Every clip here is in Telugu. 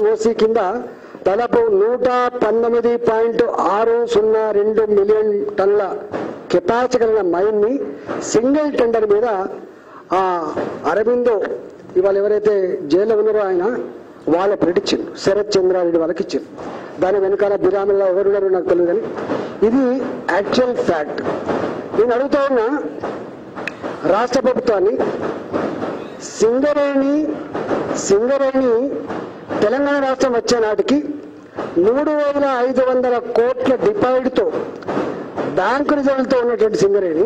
ఓసీ కింద దాదాపు నూట పంతొమ్మిది పాయింట్ ఆరు సున్నా రెండు మిలియన్ టన్నుల కెపాసిటీ కలిగిన మైన్ ని సింగిల్ టెండర్ మీద ఆ అరవిందో ఇవాళ ఎవరైతే జైల్లో ఉన్నారో ఆయన వాళ్ళ ఇచ్చింది శరత్ చంద్రారెడ్డి వాళ్ళకి ఇచ్చింది దాని వెనకాల బిరామిలో ఎవరున్నారో నాకు తెలియదు కానీ ఇది యాక్చువల్ ఫ్యాక్ట్ నేను అడుగుతా ఉన్నా రాష్ట్ర ప్రభుత్వాన్ని సింగరేణి సింగరేణి తెలంగాణ రాష్ట్రం వచ్చే నాటికి మూడు వేల ఐదు వందల కోట్ల డిపాజిట్తో బ్యాంకు రిజర్వులతో ఉన్నటువంటి సింగరేణి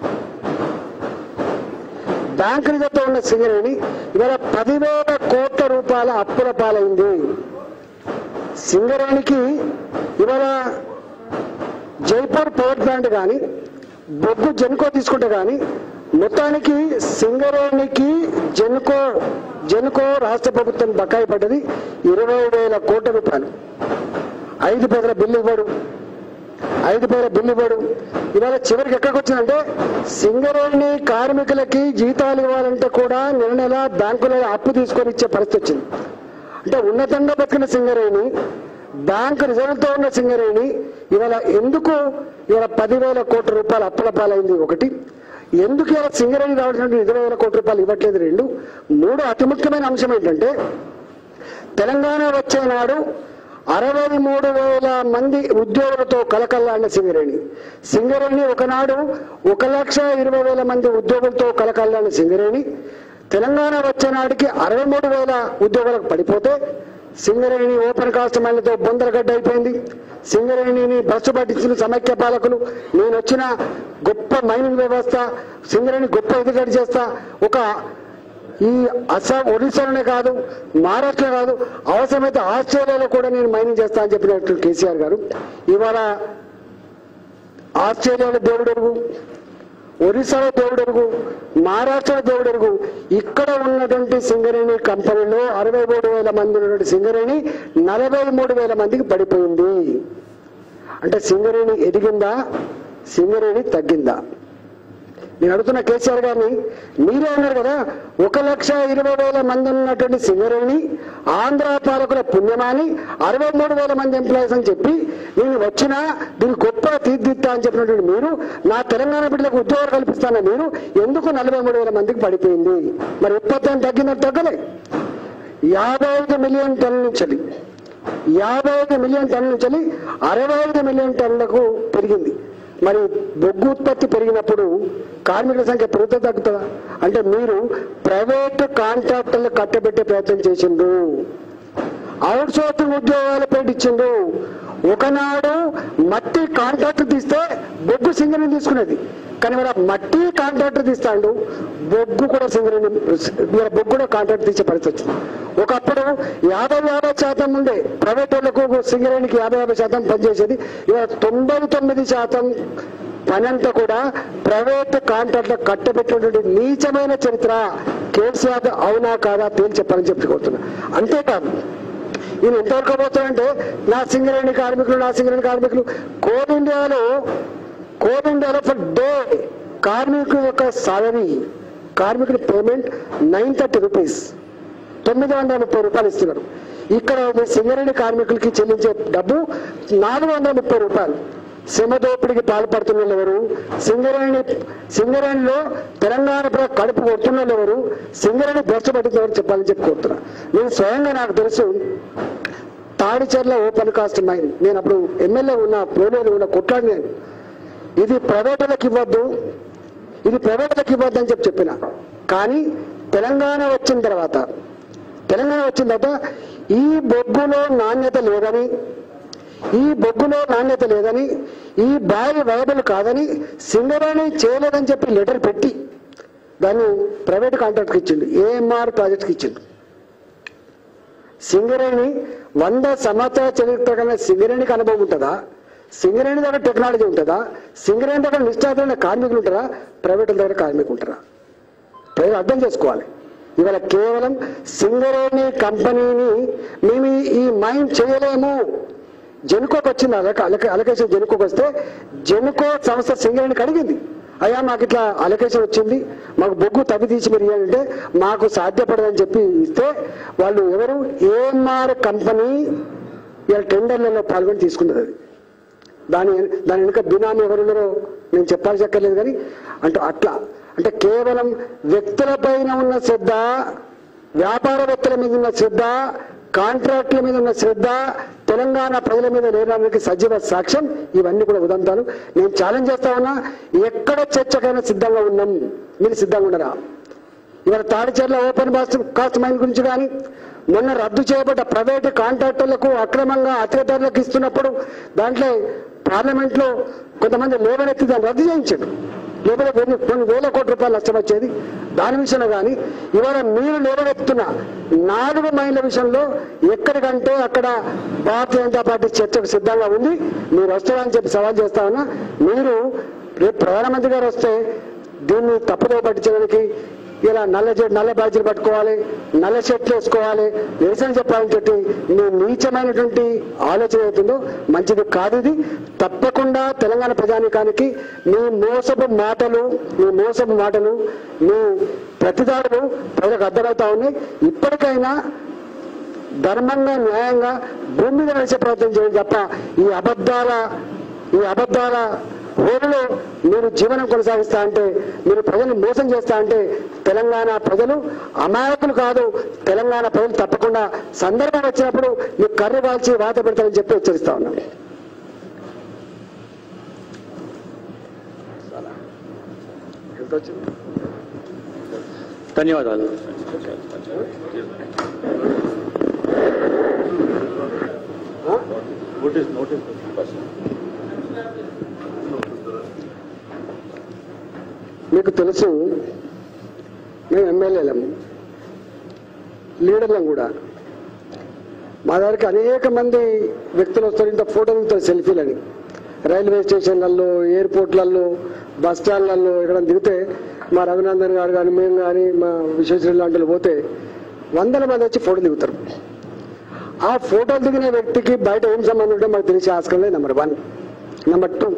బ్యాంకు రిజర్వ్తో ఉన్న సింగరేణి ఇవాళ పదివేల కోట్ల రూపాయల అప్పుల పాలైంది సింగరేణికి ఇవాళ జైపూర్ పవర్ ప్లాంట్ కానీ బొగ్గు జెన్కో తీసుకుంటే కానీ మొత్తానికి సింగరేణికి జెన్కో జెన్కో రాష్ట్ర ప్రభుత్వం బకాయి పడ్డది ఇరవై వేల కోట్ల రూపాయలు ఐదు పదుల బిల్లు ఇవ్వడు ఐదు పదుల బిల్లు ఇవ్వడు ఇవాళ చివరికి ఎక్కడికి వచ్చిందంటే సింగరేణి కార్మికులకి జీతాలు ఇవ్వాలంటే కూడా నెల నెల బ్యాంకులలో అప్పు తీసుకొని ఇచ్చే పరిస్థితి వచ్చింది అంటే ఉన్నతంగా బతికిన సింగరేణి బ్యాంకు రిజర్వ్తో ఉన్న సింగరేణి ఇవాళ ఎందుకు ఇవాళ పదివేల కోట్ల రూపాయలు అప్పుల పాలైంది ఒకటి ఎందుకు ఇలా సింగరేణి రావాల్సిన ఇరవై వేల కోట్ల రూపాయలు ఇవ్వట్లేదు రెండు మూడు అతి ముఖ్యమైన అంశం ఏంటంటే తెలంగాణ వచ్చే నాడు అరవై మూడు వేల మంది ఉద్యోగులతో కలకల్లాడిన సింగరేణి సింగరేణి ఒకనాడు ఒక లక్ష ఇరవై వేల మంది ఉద్యోగులతో కలకల్లాడిన సింగరేణి తెలంగాణ వచ్చే నాటికి అరవై మూడు వేల ఉద్యోగులకు పడిపోతే సింగరేణి ఓపెన్ కాస్ట్ మైన్లతో బొందరగడ్డ అయిపోయింది సింగరేణిని బస్సు పట్టించిన సమైక్య పాలకులు నేను వచ్చిన గొప్ప మైనింగ్ వ్యవస్థ సింగరేణి గొప్ప ఎదుగడి చేస్తా ఒక ఈ అస్సాం ఒడిశాలోనే కాదు మహారాష్ట్ర కాదు అవసరమైతే ఆస్ట్రేలియాలో కూడా నేను మైనింగ్ చేస్తా అని చెప్పినట్టు కేసీఆర్ గారు ఇవాళ ఆస్ట్రేలియాలో దేవుడెరుగు ఒరిస్సాలో దేవుడెరుగు మహారాష్ట్రలో దేవుడెరుగు ఇక్కడ ఉన్నటువంటి సింగరేణి కంపెనీలో అరవై మూడు వేల మంది ఉన్నటువంటి సింగరేణి నలభై మూడు వేల మందికి పడిపోయింది అంటే సింగరేణి ఎదిగిందా సింగరేణి తగ్గిందా నేను అడుగుతున్న కేసీఆర్ గారిని మీరే అన్నారు కదా ఒక లక్ష ఇరవై వేల మంది ఉన్నటువంటి సింగరేణి ఆంధ్ర పాలకుల పుణ్యమాని అరవై మూడు వేల మంది ఎంప్లాయీస్ అని చెప్పి నేను వచ్చినా దీన్ని గొప్పగా తీర్దిద్దా అని చెప్పినటువంటి మీరు నా తెలంగాణ బిడ్డలకు ఉద్యోగాలు కల్పిస్తాన మీరు ఎందుకు నలభై మూడు వేల మందికి పడిపోయింది మరి ఉత్పత్తి అని తగ్గిందని తగ్గలే యాభై ఐదు మిలియన్ టన్నుల నుంచి యాభై ఐదు మిలియన్ టన్నుల నుంచి అరవై ఐదు మిలియన్ టన్నులకు పెరిగింది మరి బొగ్గు ఉత్పత్తి పెరిగినప్పుడు కార్మికుల సంఖ్య పెరుగుతా తగ్గుతుందా అంటే మీరు ప్రైవేట్ కాంట్రాక్టర్లు కట్టబెట్టే ప్రయత్నం చేసిండ్రు అవుట్ సోర్సింగ్ ఉద్యోగాలు పెట్టించిండ్రు ఒకనాడు మట్టి కాంట్రాక్టర్ తీస్తే బొగ్గు సింగరేణి తీసుకునేది కానీ మరి ఆ మట్టి కాంట్రాక్టర్ తీస్తాడు బొగ్గు కూడా సింగరేణి ఇవాళ బొగ్గు కూడా కాంట్రాక్ట్ తీసే పరిస్థితి వచ్చింది ఒకప్పుడు యాభై యాభై శాతం ఉండే ప్రైవేట్ వాళ్ళకు సింగరేణికి యాభై యాభై శాతం పనిచేసేది ఇవాళ తొంభై తొమ్మిది శాతం పని అంతా కూడా ప్రైవేట్ కాంట్రాక్టర్ కట్టబెట్టినటువంటి నీచమైన చరిత్ర కేసీఆర్ అవునా కాదా తేల్చి చెప్పాలని చెప్పి కోరుతున్నా అంతేకాదు ఈయన ఎంతవరకు పోతాడంటే నా సింగరేణి కార్మికులు నా సింగరేణి కార్మికులు కోల్ ఇండియాలో కోల్ ఇండియాలో ఫర్ డే కార్మికుల యొక్క సాలరీ కార్మికుడి పేమెంట్ నైన్ థర్టీ రూపీస్ తొమ్మిది వందల ముప్పై రూపాయలు ఇస్తున్నారు ఇక్కడ మీ సింగరేణి కార్మికులకి చెల్లించే డబ్బు నాలుగు వందల ముప్పై రూపాయలు శ్రమ దోపిడికి పాల్పడుతున్న వాళ్ళు ఎవరు సింగరేణి సింగరేణిలో తెలంగాణ ప్రజలు కడుపు కొడుతున్న వాళ్ళు ఎవరు సింగరేణి బెస్ట్ పట్టించిన ఎవరు చెప్పాలని చెప్పి కోరుతున్నా నేను స్వయంగా నాకు తెలుసు తాడిచెర్ల ఓపెన్ కాస్ట్ మైన్ నేను అప్పుడు ఎమ్మెల్యే ఉన్న ప్రోలేరు ఉన్న కొట్లాడి నేను ఇది ప్రైవేటులకు ఇవ్వద్దు ఇది ప్రైవేటులకు ఇవ్వద్దు అని చెప్పి చెప్పిన కానీ తెలంగాణ వచ్చిన తర్వాత తెలంగాణ వచ్చిన తర్వాత ఈ బొగ్గులో నాణ్యత లేదని ఈ బొగ్గులో నాణ్యత లేదని ఈ బావి వైబుల్ కాదని సింగరేణి చేయలేదని చెప్పి లెటర్ పెట్టి దాన్ని ప్రైవేట్ కాంట్రాక్ట్కి ఇచ్చిండు ఏఎంఆర్ ప్రాజెక్ట్కి ఇచ్చిండు సింగరేణి వంద సంవత్సరాల చరిత్ర కన్నా సింగరేణికి అనుభవం ఉంటుందా సింగరేణి దగ్గర టెక్నాలజీ ఉంటుందా సింగరేణి దగ్గర నిష్ఠాతులైన కార్మికులు ఉంటారా ప్రైవేట్ దగ్గర కార్మికులు ఉంటారా ప్రజలు అర్థం చేసుకోవాలి ఇవాళ కేవలం సింగరేణి కంపెనీని మేము ఈ- ఈ మైండ్ చేయలేము జెనుకోకి వచ్చింది అలక అలక అలకేషన్ జెనుకోకి వస్తే జెనుకో సంస్థ సింగరేణికి అడిగింది అయ్యా మాకు ఇట్లా అలొకేషన్ వచ్చింది మాకు బొగ్గు తవ్వి తీసి మీరు ఇవ్వాలంటే మాకు సాధ్యపడదని చెప్పి ఇస్తే వాళ్ళు ఎవరు ఏఎంఆర్ కంపెనీ ఇలా టెండర్లలో పాల్గొని తీసుకున్నది అది దాని దాని వెనుక బినామీ ఎవరున్నారో నేను చెప్పాల్సి అక్కర్లేదు కానీ అంటే అట్లా అంటే కేవలం వ్యక్తులపైన ఉన్న శ్రద్ధ వ్యాపారవేత్తల మీద ఉన్న శ్రద్ధ కాంట్రాక్టుల మీద ఉన్న శ్రద్ధ తెలంగాణ ప్రజల మీద లేడానికి సజీవ సాక్ష్యం ఇవన్నీ కూడా ఉదంతాలు నేను ఛాలెంజ్ చేస్తా ఉన్నా ఎక్కడ చర్చకైనా సిద్ధంగా ఉన్నాం మీరు సిద్ధంగా ఉండరా ఇవాళ Tadicherla open boss cast mine గురించి కానీ మొన్న రద్దు చేయబడ్డ ప్రైవేటు కాంట్రాక్టర్లకు అక్రమంగా అతిథులకు ఇస్తున్నప్పుడు దాంట్లో పార్లమెంట్ లో కొంతమంది లేబరెత్తి దాన్ని రద్దు చేయించారు లేబర్ కొన్ని కొన్ని వేల కోట్ల రూపాయలు నష్టం వచ్చేది దాని విషయంలో కానీ ఇవాళ మీరు లేబరెత్తున్న నాలుగు మైళ్ళ విషయంలో ఎక్కడికంటే అక్కడ భారతీయ జనతా పార్టీ చర్చకు సిద్ధంగా ఉంది మీరు వస్తారని చెప్పి సవాల్ చేస్తా ఉన్నా మీరు రేపు ప్రధానమంత్రి గారు వస్తే దీన్ని తప్పుదో పట్టించడానికి ఇలా నల్ల జె- నల్ల బ్యాడ్జీలు పట్టుకోవాలి నల్ల షర్ట్లు వేసుకోవాలి నిరసన చెప్పాలని చెప్పి మీ నీచమైనటువంటి ఆలోచన అవుతుందో మంచిది కాదు ఇది తప్పకుండా తెలంగాణ ప్రజానికానికి మీ మోసపు మాటలు మీ మోసపు మాటలు మీ ప్రతిదారులు ప్రజలకు అర్థమవుతా ఉన్నాయి ఇప్పటికైనా ధర్మంగా న్యాయంగా భూమి మీద నడిచే ప్రయత్నం చేయండి తప్ప ఈ అబద్ధాల ఈ అబద్ధాల హోరులో మీరు జీవనం కొనసాగిస్తా అంటే మీరు ప్రజల్ని మోసం చేస్తా అంటే తెలంగాణ ప్రజలు అమాయకులు కాదు తెలంగాణ ప్రజలు తప్పకుండా సందర్భం వచ్చినప్పుడు మీకు కర్రు కాల్చి వాత పెడతారని చెప్పి హెచ్చరిస్తా ఉన్నాం ఎంత వచ్చింది ధన్యవాదాలు మీకు తెలుసు మేము ఎమ్మెల్యేలము లీడర్లం కూడా మా దగ్గరికి అనేక మంది వ్యక్తులు వస్తారు ఇంత ఫోటో దిగుతారు సెల్ఫీలని రైల్వే స్టేషన్లలో ఎయిర్పోర్ట్లలో బస్ స్టాండ్లలో ఇక్కడ దిగితే మా రఘునందన్ గారు కానీ మేము కానీ మా విశ్వేశ్వర లాంటి వాళ్ళు పోతే వందల మంది వచ్చి ఫోటో దిగుతారు ఆ ఫోటోలు దిగిన వ్యక్తికి బయట ఏం సంబంధం ఉంటే మాకు తెలిసే ఆస్కారం లేదు నెంబర్ వన్ నెంబర్ టూ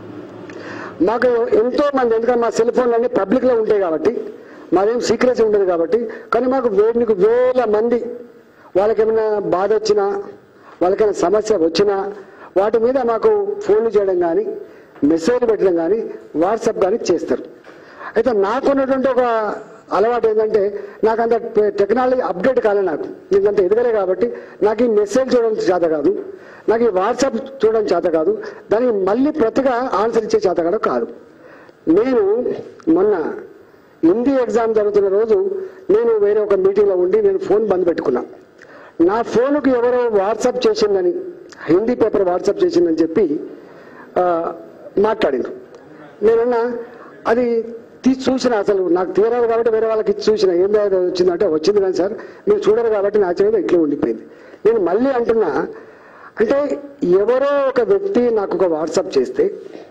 మాకు ఎంతో మంది ఎందుకంటే మా సెల్ ఫోన్లు అన్ని పబ్లిక్ లో ఉంటాయి కాబట్టి మాదేం సీక్రెసీ ఉండదు కాబట్టి కానీ మాకు వేడికి వేల మంది వాళ్ళకి ఏమైనా బాధ వచ్చినా వాళ్ళకైనా సమస్య వచ్చినా వాటి మీద మాకు ఫోన్లు చేయడం కానీ మెసేజ్ పెట్టడం కానీ వాట్సాప్ కానీ చేస్తారు అయితే నాకున్నటువంటి ఒక అలవాటు ఏంటంటే నాకు అంత టెక్నాలజీ అప్డేట్ కాలే నాకు నేను అంత ఎదగలే కాబట్టి నాకు ఈ మెసేజ్ చూడడం చేత కాదు నాకు ఈ వాట్సాప్ చూడడం చేత కాదు దానికి మళ్ళీ ప్రతిగా ఆన్సర్ ఇచ్చే చేత కూడా కాదు నేను మొన్న హిందీ ఎగ్జామ్ జరుగుతున్న రోజు నేను వేరే ఒక మీటింగ్లో ఉండి నేను ఫోన్ బంద్ పెట్టుకున్నా నా ఫోన్కు ఎవరో వాట్సాప్ చేసిందని హిందీ పేపర్ వాట్సాప్ చేసిందని చెప్పి ఆ, మాట్లాడిండ్రు నేనన్నా అది తీసి చూసిన అసలు నాకు తీరాలి కాబట్టి వేరే వాళ్ళకి ఇచ్చి చూసిన ఏం లేదు వచ్చిందంటే వచ్చింది కానీ సార్ మీరు చూడరు కాబట్టి నా చేతిలో ఇట్లా ఉండిపోయింది నేను మళ్ళీ అంటున్నా అంటే ఎవరో ఒక వ్యక్తి నాకు ఒక వాట్సాప్ చేస్తే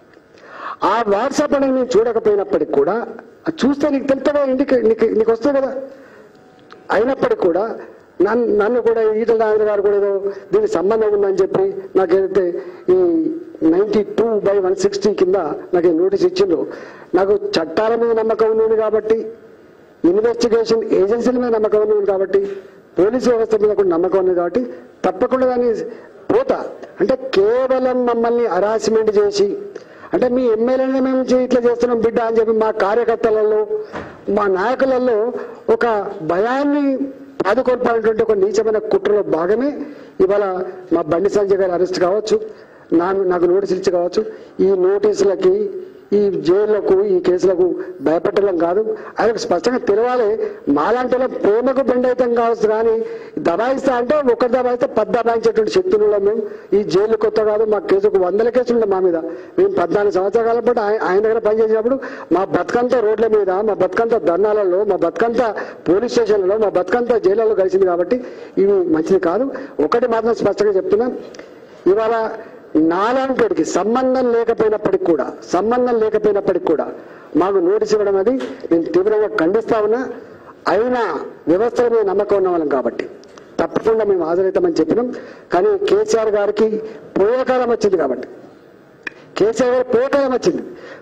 ఆ వాట్సాప్ అనేది నేను చూడకపోయినప్పటికి కూడా అది చూస్తే నీకు తెలుస్తుందా ఇంటికి నీకు నీకు వస్తుంది కదా అయినప్పటికీ కూడా నన్ను నన్ను కూడా ఈటల నాగర్ గారు కూడా ఏదో దీనికి సంబంధం ఉందని చెప్పి నాకు ఏదైతే ఈ ninety two by one sixty కింద నాకు ఈ నోటీస్ ఇచ్చిండ్రు నాకు చట్టాల మీద నమ్మకం ఉంది కాబట్టి ఇన్వెస్టిగేషన్ ఏజెన్సీల మీద నమ్మకం ఉంది కాబట్టి పోలీసు వ్యవస్థ మీద కూడా నమ్మకం ఉంది కాబట్టి తప్పకుండా దాన్ని పోతా అంటే కేవలం మమ్మల్ని హరాస్మెంట్ చేసి అంటే మీ ఎమ్మెల్యేనే మేము చే- ఇట్లా చేస్తున్నాం బిడ్డ అని చెప్పి మా కార్యకర్తలలో మా నాయకులలో ఒక భయాన్ని పాదుకొల్పాలనేటువంటి ఒక నీచమైన కుట్రలో భాగమే ఇవాళ మా బండి సంజయ్ గారి అరెస్ట్ కావచ్చు నా నాకు నోటీసులు ఇచ్చి కావచ్చు ఈ నోటీసులకి ఈ జైళ్లకు ఈ కేసులకు భయపెట్టడం కాదు ఆయనకు స్పష్టంగా తెలవాలి మాలాంటి వాళ్ళ ప్రేమకు బెండ్ అవుతాం కావచ్చు కానీ దబాయిస్తా అంటే ఒకటి దబాయిస్తే పది దబాయించేటువంటి శక్తులు ఉన్నాం మేము ఈ జైలు కొత్త కాదు మా కేసుకు వందల కేసులు ఉన్నాయి మా మీద మేము పద్నాలుగు సంవత్సరాల కాలం పాటు ఆయ- ఆయన దగ్గర పనిచేసినప్పుడు మా బతుకంతా రోడ్ల మీద మా బతుకంతా ధర్నాలలో మా బతుకంతా పోలీస్ స్టేషన్లలో మా బతుకంతా జైళ్ళలో కలిసింది కాబట్టి ఇవి మంచిది కాదు ఒకటి మాత్రం స్పష్టంగా చెప్తున్నా ఇవాళ నాలాంటికి సంబంధం లేకపోయినప్పటికి కూడా సంబంధం లేకపోయినప్పటికి కూడా మాకు నోటీస్ ఇవ్వడం అది నేను తీవ్రంగా ఖండిస్తా ఉన్నా అయినా వ్యవస్థల మీద నమ్మకం ఉన్న వాళ్ళం కాబట్టి తప్పకుండా మేము హాజరవుతామని చెప్పినాం కానీ కేసీఆర్ గారికి పోయే కాలం వచ్చింది కాబట్టి కేసీఆర్ గారు పోయే కాలం వచ్చింది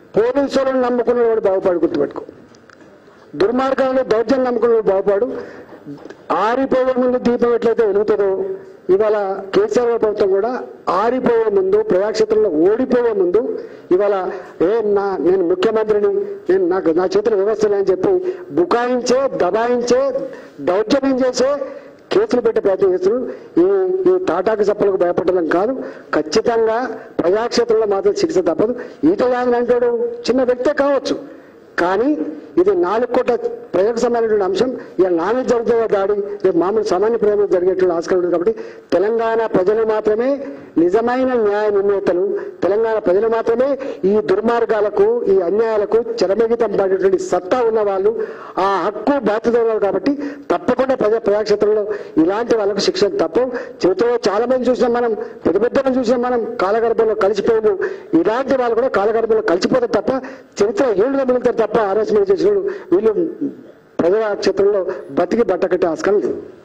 పోలీసులను నమ్ముకున్న వాడు బాగుపడు గుర్తుపెట్టుకో దుర్మార్గాలను దౌర్జన్యం నమ్ముకున్న వాడు బాగుపడు ఆరిపోయే ముందు దీపం ఎట్లయితే వెలుగుతుందో ఇవాళ కేసీఆర్ ప్రభుత్వం కూడా ఆరిపోయే ముందు ప్రజాక్షేత్రంలో ఓడిపోయే ముందు ఇవాళ ఏ నా నేను ముఖ్యమంత్రిని నేను నాకు నా చేతుల వ్యవస్థ అని చెప్పి బుకాయించే దబాయించే దౌర్జన్యం చేసే కేసులు పెట్టే ప్రయత్నం చేస్తున్నారు ఈ ఈ తాటాకు చప్పలకు భయపడడం కాదు ఖచ్చితంగా ప్రజాక్షేత్రంలో మాత్రం శిక్ష తప్పదు ఈట యాదవ్ అంటాడు చిన్న వ్యక్తే కావచ్చు కానీ ఇది నాలుగు కోట్ల ప్రజలకు సంబంధించిన అంశం ఇక నాన్న జరుగుతున్న దాడి రేపు మామూలు సామాన్య ప్రజలు జరిగేటువంటి ఆస్కారం ఉంది కాబట్టి తెలంగాణ ప్రజలు మాత్రమే నిజమైన న్యాయ నిర్ణేతలు తెలంగాణ ప్రజలు మాత్రమే ఈ దుర్మార్గాలకు ఈ అన్యాయాలకు చరమగీతం పడేటువంటి సత్తా ఉన్న వాళ్ళు ఆ హక్కు బాధ్యత ఉన్నారు కాబట్టి తప్పకుండా ప్రజా ప్రజాక్షేత్రంలో ఇలాంటి వాళ్ళకు శిక్ష తప్పు చరిత్రలో చాలా మంది చూసినాం మనం పెద్ద పెద్దలను చూసినాం మనం కాలగర్భంలో కలిసిపోయారు ఇలాంటి వాళ్ళు కూడా కాలగర్భంలో కలిసిపోతారు తప్ప చరిత్ర ఏళ్ళుగా మిగులుతారు తప్ప అరెస్ట్ చేసిన వీళ్ళు ప్రజా క్షేత్రంలో బతికి బట్ట కట్టే ఆస్కారం లేదు